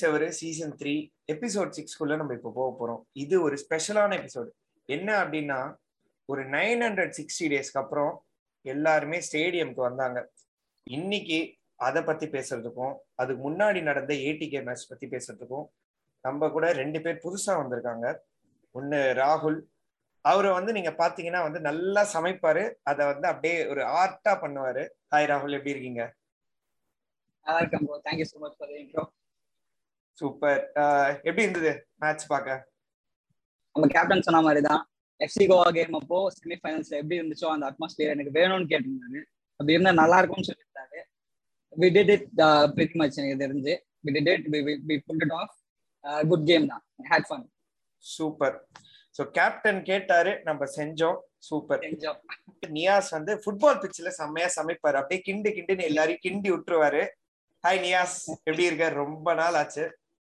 செவரு season three episode சிக்ஸ்க்குள்ள நம்ம இப்போ போக போறோம் இது ஒரு ஸ்பெஷலான எபிசோடு என்ன அப்படின்னா ஒரு நைன் ஹண்ட்ரட் சிக்ஸ்டி டேஸ்க்கு அப்புறம் எல்லாருமே ஸ்டேடியம்க்கு வந்தாங்க இன்னைக்கு அதை பத்தி பேசுறதுக்கும் அதுக்கு முன்னாடி நடந்த ஏடிகே மேட்ச் பத்தி பேசுறதுக்கும் நம்ம கூட ரெண்டு பேர் புதுசா வந்திருக்காங்க ஒன்னு ராகுல் அவரை வந்து நீங்க பாத்தீங்கன்னா வந்து நல்லா சமைப்பாரு அதை வந்து அப்படியே ஒரு ஆர்ட்டா பண்ணுவாரு ஹாய் ராகுல் எப்படி இருக்கீங்க நல்லா இருக்கேன் bro thank you so much for intro super எப்படி இருந்தது மேட்ச் பார்க்க நம்ம கேப்டன் சொன்ன மாதிரி தான் எஃப்சி கோவா கேம் அப்போ செமிஃபைனல்ஸ்ல எப்படி இருந்துச்சோ அந்த அட்மாஸ்பியர் எனக்கு வேணும்னு கேட்டிருந்தாரு அப்படி இருந்தா நல்லா இருக்கும்னு சொல்லியிருந்தாரு we did it pretty much எனக்கு தெரிஞ்சு we did it we put it off good game தான் had fun super so captain கேட்டாரு நம்ம செஞ்சோம் சூப்பர் செஞ்சோம் நியாஸ் வந்து ஃபுட்பால் பிச்சில் செம்மையா சமைப்பாரு அப்படியே கிண்டு கிண்டுன்னு எல்லாரையும் கிண்டி விட்டுருவாரு ஹாய் நியாஸ் எப்படி இருக்க ரொம்ப நாள் ஆச்சு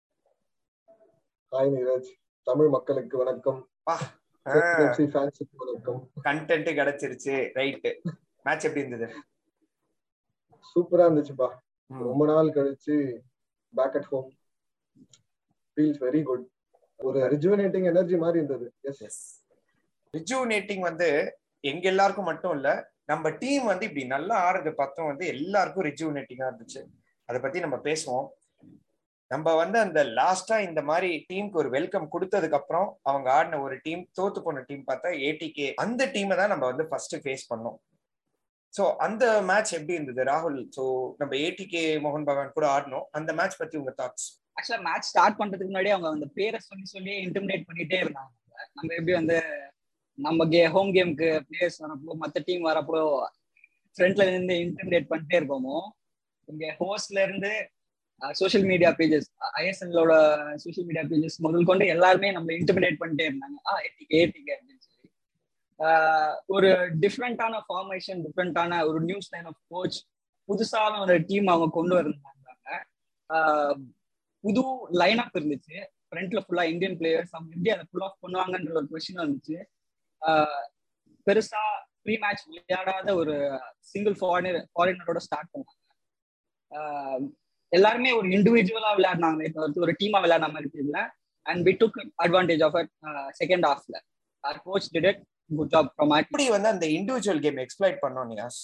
ஹாய் நீரஜ் தமிழ் மக்களுக்கு வணக்கம் ஃபேன்ஸுக்கு வணக்கம் கண்டென்ட் கிடைச்சிருச்சு ரைட்டு மேட்ச் எப்படி இருந்தது சூப்பரா இருந்துச்சுப்பா ரொம்ப நாள் கழிச்சு back at home feels very good ஒரு ரிஜுவனேட்டிங் எனர்ஜி மாதிரி இருந்தது எஸ் ரிஜுவனேட்டிங் வந்து எங்க எல்லாருக்கும் மட்டும் இல்ல நம்ம டீம் வந்து இப்படி நல்லா ஆடுறது பார்த்தோம் வந்து எல்லாருக்கும் ரிஜுவனேட்டிங்கா இருந்துச்சு அதை பத்தி நம்ம பேசுவோம் நம்ம வந்து அந்த லாஸ்டா இந்த மாதிரி டீமுக்கு ஒரு வெல்கம் கொடுத்ததுக்கு அப்புறம் அவங்க ஆடின ஒரு டீம் தோத்து போன டீம் பார்த்தா ஏடிகே அந்த டீமை தான் நம்ம வந்து ஃபர்ஸ்ட் ஃபேஸ் பண்ணோம் ஸோ அந்த மேட்ச் எப்படி இருந்தது ராகுல் ஸோ நம்ம ஏடிகே மோகன் பகவான் கூட ஆடணும் அந்த மேட்ச் பத்தி உங்க தாட்ஸ் ஆக்சுவலா மேட்ச் ஸ்டார்ட் பண்றதுக்கு முன்னாடி அவங்க அந்த பேரை சொல்லி சொல்லி இன்டிமிடேட் பண்ணிட்டே இருந்தாங்க நம்ம எப்படி வந்து நம்ம கே ஹோம் கேமுக்கு பிளேயர்ஸ் வரப்போ மற்ற டீம் வரப்போ ஃப்ரண்ட்ல இருந்து இன்டிமிடேட் பண்ணிட்டே இருப்போமோ இங்க ஹோஸ்ட்ல இருந்து சோஷியல் மீடியா பேஜஸ் ஐஎஸ்எல்லோட சோஷியல் மீடியா பேஜஸ் முதல் கொண்டு எல்லாருமே நம்ம இன்டிமிடேட் பண்ணிட்டே இருந்தாங்க ஆ ஏடிகே ஏடிகே அப்படின்னு சொல்லி ஒரு டிஃப்ரெண்டான ஃபார்மேஷன் டிஃப்ரெண்டான ஒரு நியூ ஸ்டைல் ஆஃப் கோச் புதுசான ஒரு டீம் அவங்க கொண்டு வந்திருந்தாங்க புது லைன் அப் இருந்துச்சு ஃப்ரண்ட்ல ஃபுல்லா இந்தியன் பிளேயர்ஸ் அவங்க எப்படி அதை ஃபுல் ஆஃப் பண்ணுவாங்கன்ற ஒரு கொஸ்டின் வந்துச்சு பெருசா ப்ரீ மேட்ச் விளையாடாத ஒரு சிங்கிள் ஃபாரினர் ஃபாரினரோட ஸ்டார்ட் பண்ணாங்க எல்லாருமே ஒரு இண்டிவிஜுவலா விளையாடினாங்க இப்போ ஒரு டீமா விளையாடின மாதிரி தெரியல and we took advantage of at second ஹாஃப்ல our coach did it good job from எப்படி வந்து அந்த இண்டிவிஜுவல் கேம் எக்ஸ்பிளைட் பண்ணோம் நியாஸ்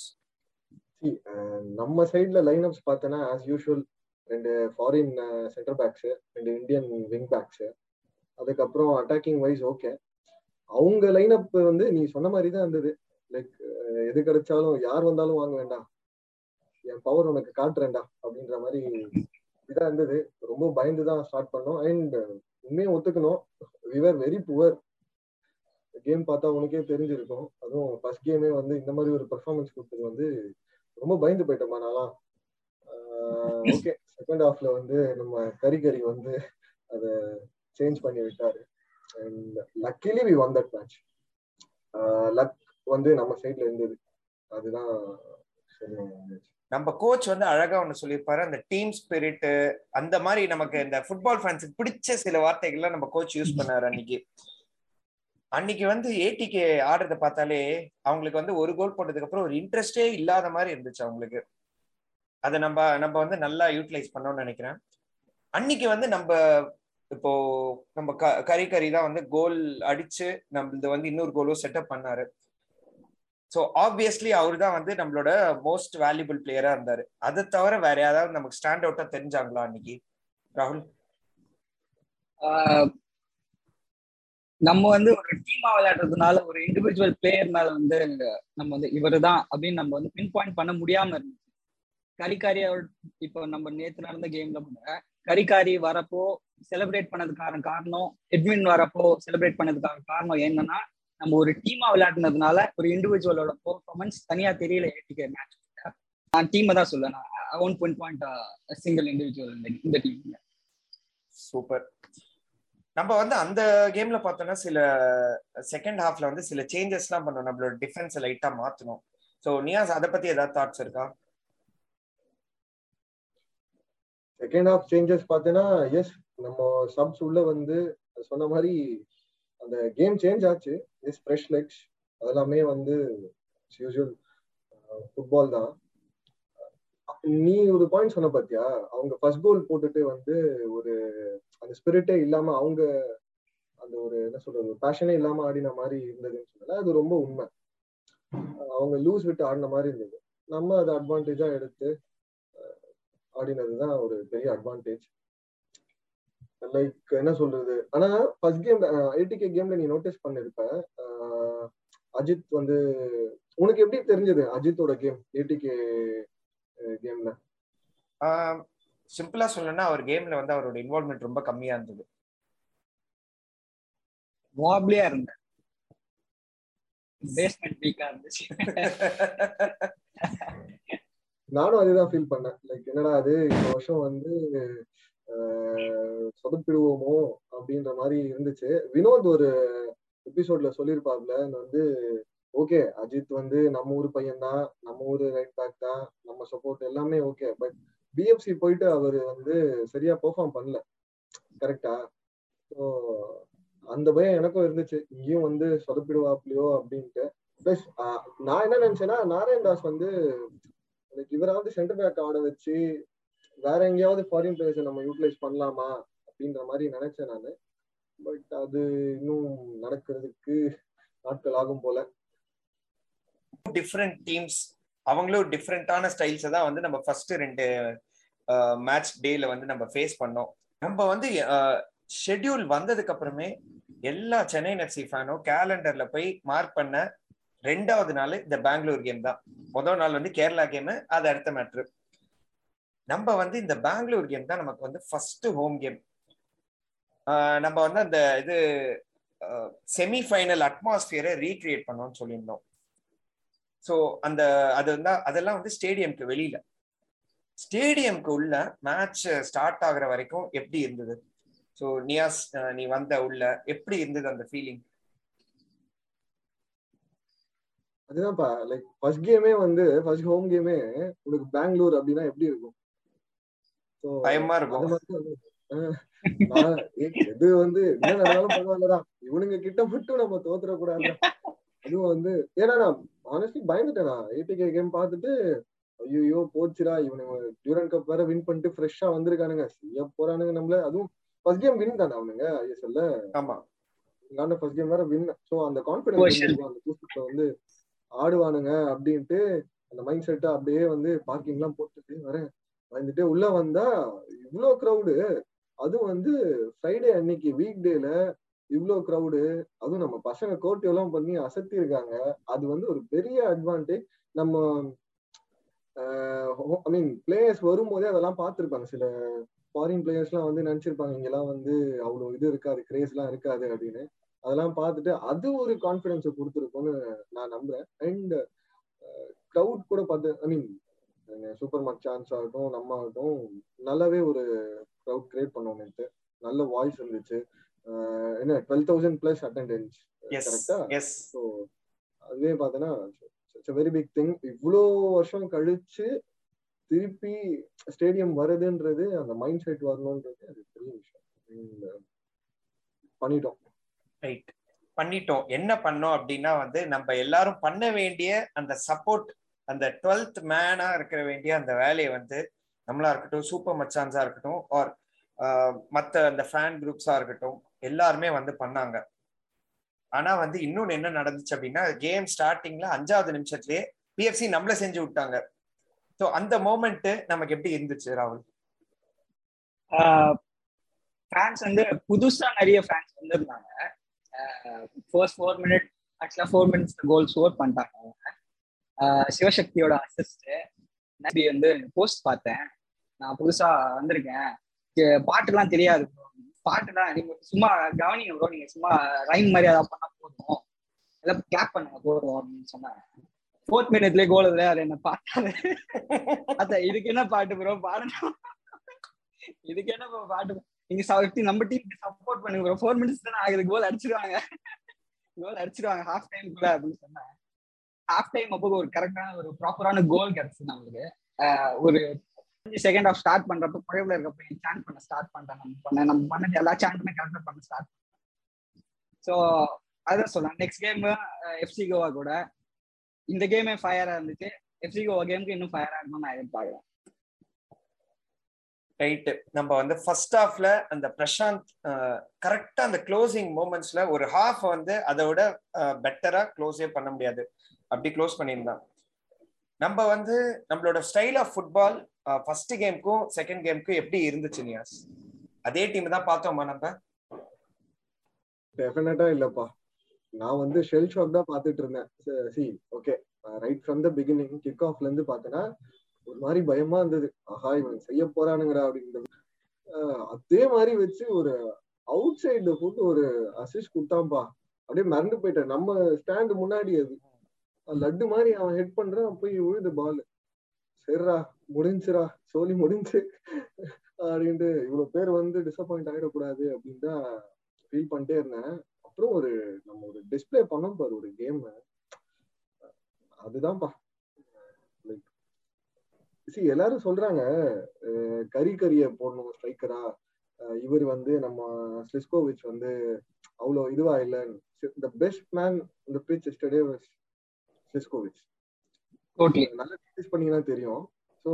நம்ம சைடுல லைன் அப்ஸ் பார்த்தனா ஆஸ் யூஷுவல் ரெண்டு ஃபாரின் சென்டர் பேக்ஸ் ரெண்டு இந்தியன் விங் பேக்ஸ் அதுக்கப்புறம் அட்டாக்கிங் வைஸ் ஓகே அவங்க லைன் அப் வந்து நீ சொன்ன மாதிரி தான் இருந்தது லைக் எது கிடைச்சாலும் யார் வந்தாலும் வாங்க வேண்டாம் என் பவர் உனக்கு காட்டுறேன்டா அப்படின்ற மாதிரி இதான் இருந்தது ரொம்ப பயந்து தான் ஸ்டார்ட் பண்ணோம் அண்ட் உண்மையை ஒத்துக்கணும் விவர் வெரி புவர் கேம் பார்த்தா உனக்கே தெரிஞ்சிருக்கும் அதுவும் ஃபர்ஸ்ட் கேமே வந்து இந்த மாதிரி ஒரு பர்ஃபார்மன்ஸ் கொடுத்தது வந்து ரொம்ப பயந்து போயிட்டோமா நான்லாம் ஓகே செகண்ட் ஹாஃப்ல வந்து நம்ம கரி கரி வந்து அதை சேஞ்ச் பண்ணி விட்டாரு and luckily we won that match luck வந்து நம்ம சைட்ல இருந்தது அதுதான் நம்ம கோச் வந்து அழகா ஒண்ணு சொல்லியிருப்பாரு அந்த டீம் ஸ்பிரிட் அந்த மாதிரி நமக்கு இந்த ஃபுட்பால் ஃபேன்ஸுக்கு பிடிச்ச சில வார்த்தைகள்லாம் நம்ம கோச் யூஸ் பண்ணாரு அன்னைக்கு அன்னைக்கு வந்து ஏடிகே ஆடுறத பார்த்தாலே அவங்களுக்கு வந்து ஒரு கோல் போட்டதுக்கு அப்புறம் ஒரு இன்ட்ரெஸ்டே இல்லாத மாதிரி இருந்துச்சு அவங்களுக்கு அதை நம்ம நம்ம வந்து நல்லா யூட்டிலைஸ் பண்ணோம்னு நினைக்கிறேன் அன்னைக்கு வந்து நம்ம இப்போ நம்ம க கரி கரி தான் வந்து கோல் அடிச்சு நம்மளது வந்து இன்னொரு கோலும் செட்டப் பண்ணாரு ஸோ ஆப்வியஸ்லி அவர் தான் வந்து நம்மளோட மோஸ்ட் வேல்யூபிள் பிளேயரா இருந்தாரு அதை தவிர வேற யாராவது நமக்கு ஸ்டாண்ட் அவுட்டா தெரிஞ்சாங்களா அன்னைக்கு ராகுல் நம்ம வந்து ஒரு டீமா விளையாடுறதுனால ஒரு இண்டிவிஜுவல் பிளேயர் மேல வந்து நம்ம வந்து இவரு தான் அப்படின்னு நம்ம வந்து பின் பாயிண்ட் பண்ண முடியாம இருந்துச்சு கரிகாரியோட இப்போ நம்ம நேத்து நடந்த கேம்ல கூட கரிகாரி வரப்போ செலிப்ரேட் பண்ணதுக்கான காரணம் எட்மின் வரப்போ செலிப்ரேட் பண்ணதுக்கான காரணம் என்னன்னா நம்ம ஒரு டீமா விளையாடுனதுனால ஒரு இண்டிவிஜுவலோட பெர்ஃபார்மன்ஸ் தனியா தெரியல ஏடிகே மேட்ச் நான் டீமை தான் சொல்லுவேன் one point point single individual இந்த டீம்ல சூப்பர் நம்ம வந்து அந்த கேம்ல பார்த்தோம்னா சில செகண்ட் ஹாஃப்ல வந்து சில சேஞ்சஸ் எல்லாம் பண்ணோம் நம்மளோட டிஃபென்ஸ் லைட்டா மாத்தணும் ஸோ நியாஸ் அதை பத்தி ஏதாவது தாட்ஸ் இருக்கா செகண்ட் ஹாஃப் சேஞ்சஸ் பார்த்தீங்கன்னா எஸ் நம்ம சப்ஸ் உள்ள வந்து சொன்ன மாதிரி அந்த கேம் சேஞ்ச் ஆச்சு இஸ் ஃப்ரெஷ் லெக்ஸ் அதெல்லாமே வந்து யூஸ்வல் ஃபுட்பால் தான் நீ ஒரு பாயிண்ட் சொன்ன பாத்தியா அவங்க ஃபர்ஸ்ட் கோல் போட்டுட்டு வந்து ஒரு அந்த ஸ்பிரிட்டே இல்லாம அவங்க அந்த ஒரு என்ன சொல்றது பேஷனே இல்லாம ஆடின மாதிரி இருந்ததுன்னு சொன்னல அது ரொம்ப உண்மை அவங்க லூஸ் விட்டு ஆடின மாதிரி இருந்தது நம்ம அதை அட்வான்டேஜா எடுத்து ஆடினதுதான் ஒரு பெரிய அட்வான்டேஜ் லைக் என்ன சொல்றது ஆனா ஃபர்ஸ்ட் கேம் ஏடிகே கேம்ல நீ நோட்டீஸ் பண்ணிருப்ப அஜித் வந்து உனக்கு எப்படி தெரிஞ்சது அஜித்தோட கேம் ஏடிகே கேம்ல சிம்பிளா சொல்லணும்னா அவர் கேம்ல வந்து அவரோட இன்வால்மெண்ட் ரொம்ப கம்மியா இருந்தது வாப்லியா இருந்தேன் பேஸ்மெண்ட் வீக்கா இருந்துச்சு நானும் அதுதான் ஃபீல் பண்ணேன் லைக் என்னடா அது இந்த வருஷம் வந்து சொதப்பிடுவோமோ அப்படின்ற மாதிரி இருந்துச்சு வினோத் ஒரு எபிசோட்ல சொல்லியிருப்பாப்ல வந்து ஓகே அஜித் வந்து நம்ம ஊர் பையன் தான் நம்ம ஊர் ரைட் பேக் தான் நம்ம சப்போர்ட் எல்லாமே ஓகே பட் பிஎஃப்சி போயிட்டு அவர் வந்து சரியா பெர்ஃபார்ம் பண்ணல கரெக்டா ஸோ அந்த பயம் எனக்கும் இருந்துச்சு இங்கேயும் வந்து சொதப்பிடுவாப்லையோ அப்படின்ட்டு பிளஸ் நான் என்ன நினைச்சேன்னா நாராயண் தாஸ் வந்து இவராவது சென்டர் பேக் ஆட வச்சு வேற எங்கேயாவது ஃபாரின் பிளேயர்ஸை நம்ம யூட்டிலைஸ் பண்ணலாமா அப்படின்ற மாதிரி நினைச்சேன் நான் பட் அது இன்னும் நடக்கிறதுக்கு நாட்கள் ஆகும் போல டிஃப்ரெண்ட் டீம்ஸ் அவங்களும் டிஃப்ரெண்டான ஸ்டைல்ஸை தான் வந்து நம்ம ஃபர்ஸ்ட் ரெண்டு மேட்ச் டேல வந்து நம்ம ஃபேஸ் பண்ணோம் நம்ம வந்து ஷெட்யூல் வந்ததுக்கு அப்புறமே எல்லா சென்னை எஃப்சி ஃபேனும் கேலண்டர்ல போய் மார்க் பண்ண ரெண்டாவது நாள் இந்த பெங்களூர் கேம் தான் முதல் நாள் வந்து கேரளா கேமு அது அடுத்த மேட்ரு நம்ம வந்து இந்த பெங்களூர் கேம் தான் நமக்கு வந்து ஃபர்ஸ்ட் ஹோம் கேம் நம்ம வந்து அந்த இது செமிஃபைனல் அட்மாஸ்பியரை ரீக்ரியேட் பண்ணோம்னு சொல்லியிருந்தோம் ஸோ அந்த அது வந்து அதெல்லாம் வந்து ஸ்டேடியம்க்கு வெளியில ஸ்டேடியம்க்கு உள்ள மேட்ச் ஸ்டார்ட் ஆகுற வரைக்கும் எப்படி இருந்தது ஸோ நியாஸ் நீ வந்த உள்ள எப்படி இருந்தது அந்த ஃபீலிங் அதுதான்ப்பா லைக் ஃபர்ஸ்ட் கேமே வந்து ஃபர்ஸ்ட் ஹோம் கேமே உனக்கு பெங்களூர் அப்படின்னா எப்படி இருக்கும் பயமா இருக்கும் இது வந்து என்ன நடந்தாலும் பரவாயில்லடா இவனுங்க கிட்ட மட்டும் நம்ம தோத்துறக்கூடாது அதுவும் வந்து ஏன்னா நான் ஆனஸ்ட்லி பயந்துட்டேனா ஏடிகே கேம் பார்த்துட்டு ஐயோ போச்சுடா இவனுங்க டியூரன் கப் வேற வின் பண்ணிட்டு ஃப்ரெஷ்ஷா வந்திருக்கானுங்க செய்ய போறானுங்க நம்மள அதுவும் ஃபர்ஸ்ட் கேம் வின் தானே அவனுங்க ஐஎஸ்எல்ல ஆமா விளாண்ட ஃபர்ஸ்ட் கேம் வேற வின் சோ அந்த கான்பிடன்ஸ் அந்த கூட்டத்துல வந்து ஆடுவானுங்க அப்படின்ட்டு அந்த மைண்ட் செட்டை அப்படியே வந்து பார்க்கிங் எல்லாம் போட்டுட்டு வரேன் வந்துட்டு உள்ள வந்தா இவ்வளோ க்ரௌடு அதுவும் வந்து ஃப்ரைடே அன்னைக்கு வீக் டேல இவ்வளோ க்ரௌடு அதுவும் நம்ம பசங்க கோர்ட் எல்லாம் பண்ணி அசத்தி இருக்காங்க அது வந்து ஒரு பெரிய அட்வான்டேஜ் நம்ம ஐ மீன் பிளேயர்ஸ் வரும்போதே அதெல்லாம் பார்த்துருப்பாங்க சில ஃபாரின் பிளேயர்ஸ்லாம் வந்து நினைச்சிருப்பாங்க இங்கெல்லாம் வந்து அவ்வளோ இது இருக்காது கிரேஸ் எல்லாம் இருக்காது அப்படின்னு அதெல்லாம் பார்த்துட்டு அது ஒரு கான்ஃபிடன்ஸை கொடுத்துருக்கோன்னு நான் நம்புறேன் அண்ட் க்ரௌட் கூட பார்த்து I mean super mark chance ஆகட்டும் நம்ம ஆகட்டும் நல்லாவே ஒரு க்ரௌட் கிரியேட் பண்ணோம் நேற்று நல்ல வாய்ஸ் இருந்துச்சு என்ன டுவெல் தௌசண்ட் பிளஸ் அட்டெண்டன்ஸ் கரெக்டா ஸோ அதுவே பார்த்தோன்னா இட்ஸ் வெரி பிக் திங் இவ்வளோ வருஷம் கழிச்சு திருப்பி ஸ்டேடியம் வருதுன்றது அந்த மைண்ட் செட் வரணுன்றது அது பெரிய விஷயம் பண்ணிட்டோம் ரைட் பண்ணிட்டோம் என்ன பண்ணோம் அப்படின்னா வந்து நம்ம எல்லாரும் பண்ண வேண்டிய அந்த சப்போர்ட் அந்த டுவெல்த் மேனா இருக்கிற வேண்டிய அந்த வேலையை வந்து நம்மளா இருக்கட்டும் சூப்பர் மச்சான்ஸா இருக்கட்டும் ஆர் மற்ற அந்த ஃபேன் குரூப்ஸா இருக்கட்டும் எல்லாருமே வந்து பண்ணாங்க ஆனா வந்து இன்னொன்னு என்ன நடந்துச்சு அப்படின்னா கேம் ஸ்டார்டிங்ல அஞ்சாவது நிமிஷத்துலயே பிஎஃப்சி நம்மள செஞ்சு விட்டாங்க ஸோ அந்த மூமெண்ட் நமக்கு எப்படி இருந்துச்சு ராகுல் ஃபேன்ஸ் வந்து புதுசா நிறைய ஃபேன்ஸ் வந்திருந்தாங்க ஃபர்ஸ்ட் ஃபோர் மினிட் ஆக்சுவலா ஃபோர் மினிட்ஸ் கோல் ஸ்கோர் பண்ணிட்டாங்க அவங்க சிவசக்தியோட அசிஸ்ட் நபி வந்து போஸ்ட் பார்த்தேன் நான் புதுசா வந்திருக்கேன் பாட்டுலாம் தெரியாது பாட்டுலாம் நீங்க சும்மா கவனிங்க ப்ரோ நீங்க சும்மா ரைம் மாதிரி ஏதாவது பண்ணா போதும் எல்லாம் கிளாப் பண்ணுங்க போதும் அப்படின்னு சொன்னாங்க ஃபோர்த் மினிட்லயே கோல் இல்லை அது என்ன பாட்டாது அதான் இதுக்கு என்ன பாட்டு ப்ரோ பாடணும் இதுக்கு என்ன பாட்டு நீங்க சக்தி நம்ம டீம் சப்போர்ட் பண்ணுங்க ப்ரோ ஃபோர் மினிட்ஸ் தானே ஆகுது கோல் அடிச்சிருவாங்க கோல் அடிச்சிருவாங்க ஹாஃப் டைம்குள்ள அப்படின்னு சொன்னேன் ஹாஃப் டைம் அப்போ ஒரு கரெக்டான ஒரு ப்ராப்பரான கோல் கிடைச்சது நம்மளுக்கு ஒரு செகண்ட் ஆஃப் ஸ்டார்ட் பண்றப்ப குறைவுல இருக்கப்ப சாண்ட் பண்ண ஸ்டார்ட் பண்ணிட்டேன் நம்ம பண்ண நம்ம பண்ணது எல்லா சாண்ட்டுமே கரெக்டாக பண்ண ஸ்டார்ட் ஸோ அதான் சொல்லலாம் நெக்ஸ்ட் கேம் எஃப்சி கோவா கூட இந்த கேமே ஃபயரா இருந்துச்சு எஃப்சி கோவா கேமுக்கு இன்னும் ஃபயரா இருக்கணும்னு நான் எதிர்பார்க்கிறேன் ரைட்டு நம்ம வந்து ஃபர்ஸ்ட் ஹாஃப்ல அந்த பிரசாந்த் கரெக்டா அந்த க்ளோசிங் மூமெண்ட்ஸ்ல ஒரு ஹாஃப் வந்து அதை விட பெட்டரா க்ளோஸே பண்ண முடியாது அப்படி க்ளோஸ் பண்ணியிருந்தான் நம்ம வந்து நம்மளோட ஸ்டைல் ஆஃப் ஃபுட்பால் ஃபர்ஸ்ட் கேமுக்கும் செகண்ட் கேமுக்கும் எப்படி இருந்துச்சு நியாஸ் அதே டீம் தான் பார்த்தோமா நம்ம டெஃபினட்டா இல்லப்பா நான் வந்து ஷெல் ஷாக் தான் பார்த்துட்டு இருந்தேன் see okay right from the beginning kick ஆஃப்ல இருந்து பார்த்தேன்னா ஒரு மாதிரி பயமா இருந்தது ஆஹா இவன் செய்ய போறானுங்கடா அப்படின்றது அதே மாதிரி வச்சு ஒரு அவுட் சைடு போட்டு ஒரு அசிஸ்ட் கொடுத்தான்பா அப்படியே மறந்து போயிட்டேன் நம்ம ஸ்டாண்டு முன்னாடி அது லட்டு மாதிரி அவன் ஹெட் பண்றான் போய் விழுது பால் சரிடா முடிஞ்சுரா சோலி முடிஞ்சு அப்படின்ட்டு இவ்வளவு பேர் வந்து டிசப்பாயிண்ட் ஆயிடக்கூடாது அப்படின்னு தான் ஃபீல் பண்ணிட்டே இருந்தேன் அப்புறம் ஒரு நம்ம ஒரு டிஸ்பிளே பண்ணோம் பாரு ஒரு கேம் அதுதான்ப்பா லைக் சி எல்லாரும் சொல்றாங்க கரி கரிய போடணும் ஸ்ட்ரைக்கரா இவர் வந்து நம்ம ஸ்லிஸ்கோவிச் வந்து அவ்வளோ இதுவா இல்ல த பெஸ்ட் மேன் இந்த பிச் எஸ்டர்டே ஸ்லிஸ்கோவிச் நல்லா நோட்டீஸ் பண்ணீங்கன்னா தெரியும் ஸோ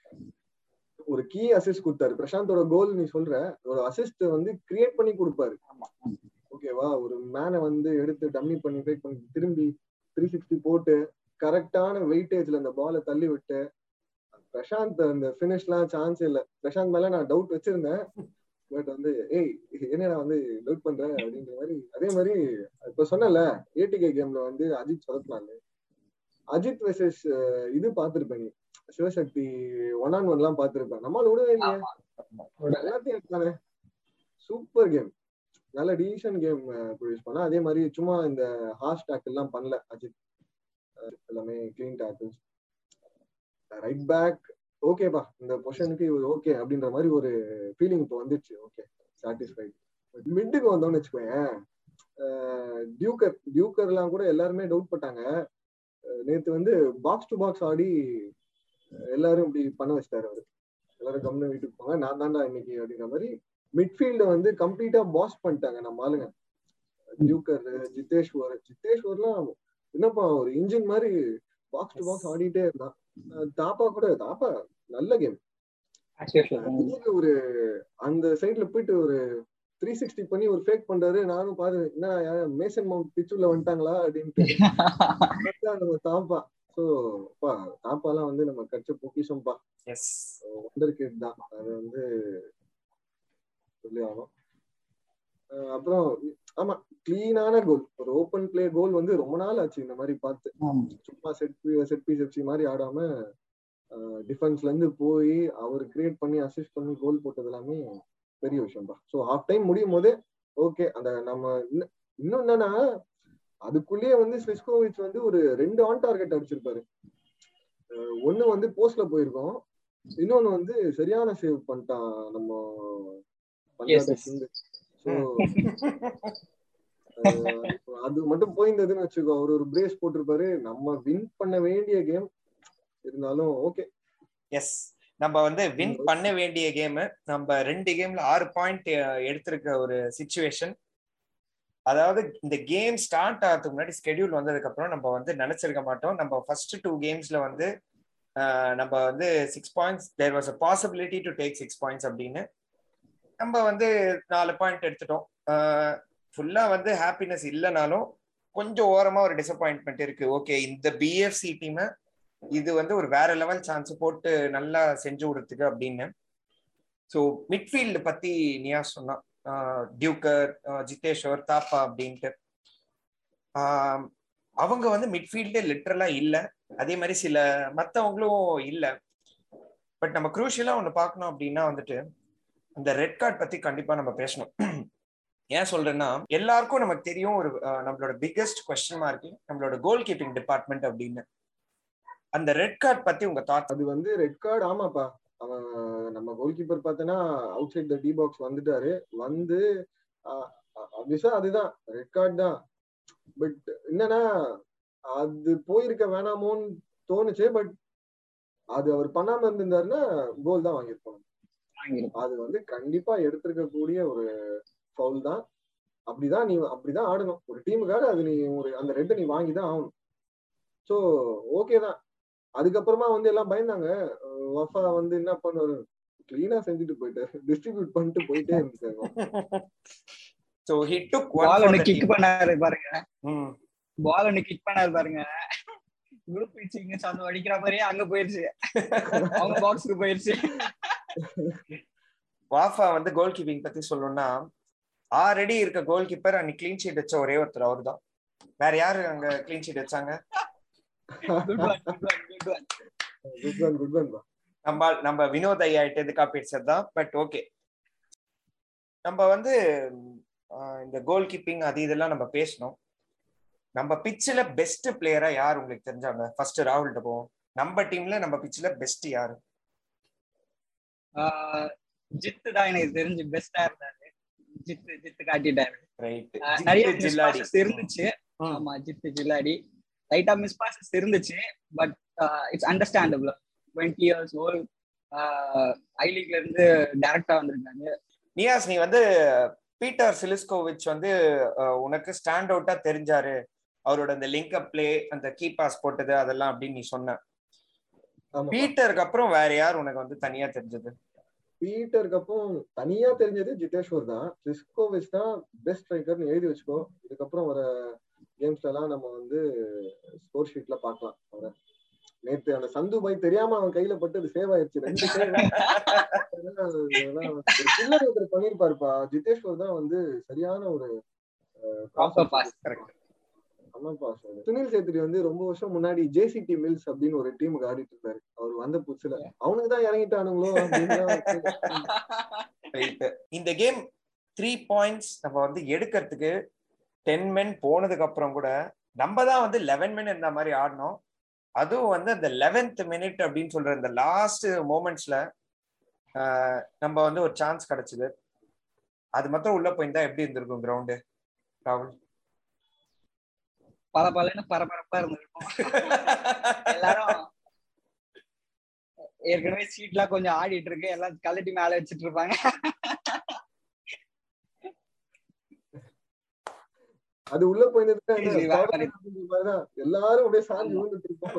ஒரு கீ அசிஸ்ட் கொடுத்தாரு பிரசாந்தோட கோல் நீ சொல்ற ஒரு அசிஸ்ட் வந்து கிரியேட் பண்ணி கொடுப்பாரு ஓகேவா ஒரு மேனை வந்து எடுத்து டம்மி பண்ணி ஃபேக் பண்ணி திரும்பி த்ரீ சிக்ஸ்டி போட்டு கரெக்டான வெயிட்டேஜ்ல அந்த பாலை தள்ளி விட்டு பிரசாந்த் அந்த ஃபினிஷ்லாம் சான்ஸ் இல்ல பிரசாந்த் மேல நான் டவுட் வச்சிருந்தேன் பட் வந்து ஏய் என்ன நான் வந்து டவுட் பண்றேன் அப்படின்ற மாதிரி அதே மாதிரி இப்ப சொன்னல ஏடிகே கேம்ல வந்து அஜித் சொதப்பலான்னு அஜித் வெர்சஸ் இது பாத்திருப்பேன் நீ சிவசக்தி ஒன் ஆன் ஒன் எல்லாம் பாத்திருப்பேன் நம்மளால விடவே இல்லையே எல்லாத்தையும் எடுத்தானே சூப்பர் கேம் நல்ல டிசிஷன் கேம் ப்ரொடியூஸ் பண்ணா அதே மாதிரி சும்மா இந்த ஹார்ஷ் டேக்கிள் எல்லாம் பண்ணல அஜித் எல்லாமே கிளீன் டேக்கிள்ஸ் ரைட் பேக் ஓகேப்பா இந்த பொசிஷனுக்கு இவர் ஓகே அப்படின்ற மாதிரி ஒரு ஃபீலிங் இப்போ வந்துச்சு ஓகே சாட்டிஸ்ஃபைட் மிட்டுக்கு வந்தோம்னு வச்சுக்கோயேன் டியூக்கர் டியூக்கர்லாம் கூட எல்லாருமே டவுட் பட்டாங்க நேத்து வந்து பாக்ஸ் டு பாக்ஸ் ஆடி எல்லாரும் இப்படி பண்ண வச்சிட்டாரு அவரு எல்லாரும் கம்னு வீட்டுக்கு போங்க நான் தாண்டா இன்னைக்கு அப்படின்ற மாதிரி மிட்ஃபீல்ட வந்து கம்ப்ளீட்டா பாஸ் பண்ணிட்டாங்க நம்ம ஆளுங்க டியூக்கர் ஜித்தேஷ்வர் ஜித்தேஷ்வர்லாம் என்னப்பா ஒரு இன்ஜின் மாதிரி பாக்ஸ் டு பாக்ஸ் ஆடிட்டே இருந்தான் தாப்பா கூட தாப்பா நல்ல கேம் ஒரு அந்த சைட்ல போயிட்டு ஒரு த்ரீ சிக்ஸ்டி பண்ணி ஒரு ஃபேக் பண்றாரு நானும் பாரு என்ன மேசன் மவுண்ட் பிச்சுல வந்துட்டாங்களா அப்படின்ட்டு தாப்பா சோ பா தாப்பாலாம் வந்து நம்ம கட்ச பொக்கிஷம்பா ஒண்டர் கிட் தான் அது வந்து சொல்லி ஆகும் அப்புறம் ஆமா கிளீனான கோல் ஒரு ஓப்பன் பிளே கோல் வந்து ரொம்ப நாள் ஆச்சு இந்த மாதிரி பார்த்து சும்மா செட் செட் பீஸ் எஃப்சி மாதிரி ஆடாம டிஃபென்ஸ்ல இருந்து போய் அவர் கிரியேட் பண்ணி அசிஸ்ட் பண்ணி கோல் போட்டது எல்லாமே பெரிய விஷயம் தான் ஸோ ஹாஃப் டைம் முடியும் போதே ஓகே அந்த நம்ம இன்னும் என்னன்னா அதுக்குள்ளேயே வந்து ஸ்விஸ்கோவிச் வந்து ஒரு ரெண்டு ஆன் டார்கெட் அடிச்சிருப்பாரு ஒண்ணு வந்து போஸ்ட்ல போயிருக்கோம் இன்னொன்னு வந்து சரியான சேவ் பண்ணிட்டான் நம்ம பஞ்சாப் சிந்து ஸோ அது மட்டும் போயிருந்ததுன்னு வச்சுக்கோ அவர் ஒரு பிரேஸ் போட்டிருப்பாரு நம்ம வின் பண்ண வேண்டிய கேம் இருந்தாலும் ஓகே எஸ் நம்ம வந்து வின் பண்ண வேண்டிய கேம் நம்ம ரெண்டு கேம்ல ஆறு பாயிண்ட் எடுத்திருக்க ஒரு சுச்சுவேஷன் அதாவது இந்த கேம் ஸ்டார்ட் ஆகிறதுக்கு முன்னாடி ஸ்கெடியூல் வந்ததுக்கு அப்புறம் நம்ம வந்து நினைச்சிருக்க மாட்டோம் நம்ம ஃபர்ஸ்ட் டூ கேம்ஸ்ல வந்து நம்ம வந்து six points there was a possibility to take six points அப்படின்னு நம்ம வந்து நாலு பாயிண்ட் எடுத்துட்டோம் ஃபுல்லா வந்து ஹாப்பினஸ் இல்லைனாலும் கொஞ்சம் ஓரமா ஒரு டிசப்பாயின்மெண்ட் இருக்கு ஓகே இந்த பிஎஃப்சி டீமை இது வந்து ஒரு வேற லெவல் சான்ஸ் போட்டு நல்லா செஞ்சு கொடுத்துக்கு அப்படின்னு ஸோ மிட்ஃபீல்டு பத்தி நியா சொன்னா டியூக்கர் ஜித்தேஷ்வர் தாப்பா அப்படின்ட்டு அவங்க வந்து மிட்ஃபீல்டு லிட்டரலா இல்லை அதே மாதிரி சில மற்றவங்களும் இல்லை பட் நம்ம குரூஷியலா ஒன்று பார்க்கணும் அப்படின்னா வந்துட்டு அந்த ரெட் கார்டு பத்தி கண்டிப்பா நம்ம பேசணும் ஏன் சொல்றேன்னா எல்லாருக்கும் நமக்கு தெரியும் ஒரு நம்மளோட பிக்கஸ்ட் கொஸ்டின் மார்க் நம்மளோட கோல் கீப்பிங் டிபார்ட்மெண்ட் அப்படின்னு அந்த ரெட் கார்டு பத்தி உங்க தாட் அது வந்து ரெட் கார்டு ஆமாப்பா அவன் நம்ம கோல் கீப்பர் பார்த்தனா out side the D box வந்துட்டாரு வந்து அபிஷா அதுதான் ரெட் கார்டு தான் பட் என்னன்னா அது போயிருக்க வேணாமோன்னு தோணுச்சு பட் அது அவர் பண்ணாம இருந்திருந்தாருன்னா கோல் தான் வாங்கியிருப்பாங்க அது வந்து கண்டிப்பா எடுத்திருக்க கூடிய ஒரு ஃபவுல் தான் அப்படிதான் நீ அப்படிதான் ஆடணும் ஒரு டீமுக்காக அது நீ ஒரு அந்த ரெட்டை நீ வாங்கி தான் ஆகணும் ஸோ ஓகே தான் அதுக்கப்புறமா வந்து எல்லாம் பயந்தாங்க வஃபா வந்து என்ன பண்ணுவாரு கிளீனா செஞ்சுட்டு போயிட்டாரு டிஸ்ட்ரிபியூட் பண்ணிட்டு போயிட்டே இருந்தாரு சோ ஹி டுக் பால் ஒன்னு ஒன் கிக் பண்ணாரு பாருங்க ம் பால் ஒன்னு கிக் பண்ணாரு பாருங்க குரூப் பிச்சிங்க சந்து அடிக்கிற மாதிரியே அங்க போயிருச்சு அவங்க பாக்ஸ்க்கு போயிருச்சு வாஃபா வந்து கோல் கீப்பிங் பத்தி சொல்லணும்னா ஆல்ரெடி இருக்க கோல் கீப்பர் அன்னைக்கு க்ளீன் ஷீட் வச்ச ஒரே ஒருத்தர் அவர்தான் வேற யாரு அங்க க்ளீன் ஷீட் வச்சாங்க good one good one good one good one good one பா நம்ம நம்ம வினோத் ஐயா கிட்ட காப்பி அடிச்சது தான் பட் ஓகே நம்ம வந்து ஆஹ், இந்த கோல் கீப்பிங் அது இதெல்லாம் நம்ம பேசணும் நம்ம பிச்சில் பெஸ்ட் பிளேயரா யார் உங்களுக்கு தெரிஞ்சாங்க ஃபர்ஸ்ட் ராகுல்கிட்ட போவோம் நம்ம டீம்ல நம்ம பிச்சில் பெஸ்ட் யாரு ஜித்து தான் எனக்கு தெரிஞ்சு பெஸ்டா இருந்தாரு ஜித்து ஜித்து காட்டிட்டாரு ரைட் ஆஹ் நிறைய மிஸ் பாசஸ் இருந்துச்சு ம். ஆமா ஜித்து ஜில்லாடி லைட்டா மிஸ் பாசஸ் இருந்துச்சு but it's understandable twenty years old I லீக்ல இருந்து டைரக்டா வந்திருக்காங்க நியாஸ் நீ வந்து பீட்டர் சிலிஸ்கோவிச் வந்து அஹ், உனக்கு ஸ்டாண்ட் அவுட்டா தெரிஞ்சாரு அவரோட அந்த லிங்க் அப் பிளே அந்த கீ பாஸ் போட்டது அதெல்லாம் அப்படின்னு நீ சொன்ன ஆமா பீட்டருக்கு அப்புறம் வேற யார் உனக்கு வந்து தனியா தெரிஞ்சது பீட்டருக்கு அப்புறம் தனியா தெரிஞ்சது ஜிதேஷ்வர் தான் சிஸ்கோவிச் தான் பெஸ்ட் ஸ்ட்ரைக்கர்னு எழுதி வச்சுக்கோ இதுக்கப்புறம் வர கேம்ஸ்ல எல்லாம் நம்ம வந்து ஸ்கோர் ஷீட்ல பார்க்கலாம் அவரை நேத்து அந்த சந்து பாய் தெரியாம அவன் கையில பட்டு அது சேவ் ஆயிடுச்சு ரெண்டு சேவ் கில்லர் ஒருத்தர் பண்ணிருப்பாருப்பா ஜிதேஷ்வர் தான் வந்து சரியான ஒரு அஹ், Proper pass. Correct. ஆமா pass அது. சுனில் சேத்ரி வந்து ரொம்ப வருஷம் முன்னாடி ஜேசிடி மில்ஸ் அப்படின்னு ஒரு டீமுக்கு ஆடிட்டு இருந்தாரு அவர் வந்த புதுசுல அவனுக்கு தான் இறங்கிட்டானுங்களோ அப்படின்னு தான் வந்து Right. இந்த கேம் த்ரீ பாயிண்ட்ஸ் நம்ம வந்து எடுக்கிறதுக்கு டென் மென் போனதுக்கு அப்புறம் கூட நம்ம தான் வந்து லெவன் மென் இருந்த மாதிரி ஆடினோம் அதுவும் வந்து அந்த லெவன்த் மினிட் அப்படின்னு சொல்ற இந்த லாஸ்ட் மூமெண்ட்ஸ்ல நம்ம வந்து ஒரு சான்ஸ் கிடைச்சது அது மாத்திரம் உள்ள போயிருந்தா எப்படி இருந்திருக்கும் கிரவுண்டு ராகுல் பல பலன்னு பரபரப்பா இருந்திருக்கும் எல்லாரும் ஏற்கனவே சீட்லாம் கொஞ்சம் ஆடிட்டு இருக்கு எல்லாம் கழட்டி மேல வச்சிட்டு இருப்பாங்க அது உள்ள போயிருந்ததுன்னா என்ன, சரி, வேற power மாதிரி. அப்படிங்கிற மாதிரிதான் எல்லாரும் அப்படியே சாஞ்சி விழுந்துட்டு இருப்போம்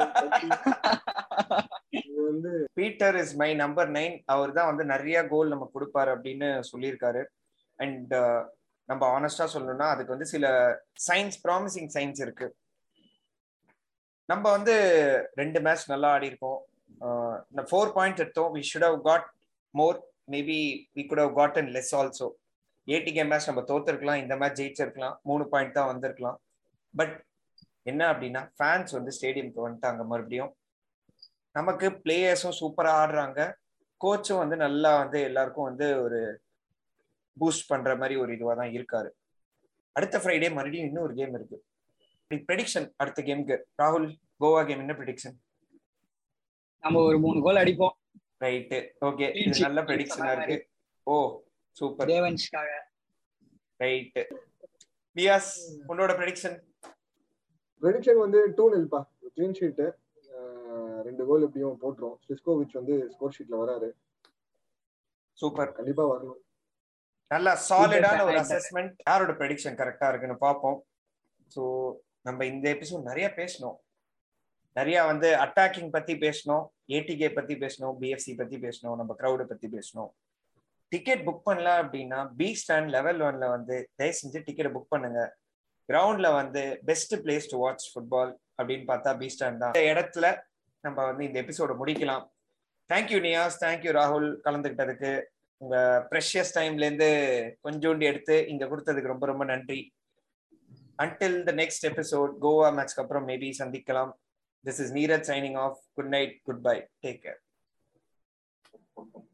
இது வந்து Peter is my number nine அவர் தான் வந்து நிறைய கோல் நம்ம கொடுப்பாரு அப்படின்னு சொல்லியிருக்காரு அண்ட் நம்ம ஆனஸ்டா சொல்லணும்னா அதுக்கு வந்து சில சயின்ஸ் ப்ராமிசிங் சயின்ஸ் இருக்கு நம்ம வந்து ரெண்டு மேட்ச் நல்லா ஆடி இருக்கோம் ஃபோர் பாயிண்ட்ஸ் எடுத்தோம் we should have got more maybe we could have got and less also ATK match நம்ம தோத்துருக்கலாம் இந்த மேட்ச் ஜெயிச்சிருக்கலாம் மூணு பாயிண்ட் தான் வந்திருக்கலாம் பட் என்ன அப்படின்னா ஃபேன்ஸ் வந்து ஸ்டேடியம்க்கு வந்துட்டாங்க மறுபடியும் நமக்கு பிளேயர்ஸும் சூப்பரா ஆடுறாங்க கோச்சும் வந்து நல்லா வந்து எல்லாருக்கும் வந்து ஒரு பூஸ்ட் பண்ற மாதிரி ஒரு இதுவா தான் இருக்காரு அடுத்த ஃப்ரைடே மறுபடியும் இன்னும் ஒரு கேம் இருக்கு ப்ரெடிக்ஷன் அடுத்த கேமுக்கு ராகுல் கோவா கேம் என்ன ப்ரெடிக்ஷன் நம்ம ஒரு மூணு கோல் அடிப்போம் ரைட்டு ஓகே Clean இது sheet. நல்ல ப்ரெடிக்ஷனா இருக்கு ஓ சூப்பர் தேவன்ஷ்காக ரைட்டு பியாஸ் உன்னோட ப்ரெடிக்ஷன் ப்ரெடிக்ஷன் வந்து டூ நில்பா கிளீன் ஷீட் ரெண்டு கோல் எப்படியும் போட்டுரும் சிஸ்கோவிச் வந்து ஸ்கோர் ஷீட்ல வராரு சூப்பர் கண்டிப்பா வரணும் நல்லா சாலிடான ஒரு Right. அசஸ்மெண்ட் யாரோட ப்ரெடிக்ஷன் கரெக்டா இருக்குன்னு பார்ப்போம் ஸோ நம்ம இந்த எபிசோட் நிறைய பேசணும் நிறைய வந்து அட்டாக்கிங் பத்தி பேசணும் ஏடிகே பத்தி பேசணும் பிஎஃப்சி பத்தி பேசணும் நம்ம க்ரௌடு பத்தி பேசணும் டிக்கெட் புக் பண்ணல அப்படின்னா பி ஸ்டாண்ட் லெவல் ஒன்ல வந்து தயவு செஞ்சு டிக்கெட் புக் பண்ணுங்க கிரவுண்ட்ல வந்து best place to watch football அப்படின்னு பார்த்தா பி ஸ்டாண்ட் தான் இந்த இடத்துல நம்ம வந்து இந்த எபிசோட முடிக்கலாம் தேங்க்யூ நியாஸ் தேங்க்யூ ராகுல் கலந்துக்கிட்டதுக்கு உங்க ப்ரெஷியஸ் டைம்ல இருந்து கொஞ்சோண்டு எடுத்து இங்க கொடுத்ததுக்கு ரொம்ப ரொம்ப நன்றி until the next episode Goa மேட்ச்க்கு அப்புறம் மேபி சந்திக்கலாம் this is Neeraj signing off good night good bye take care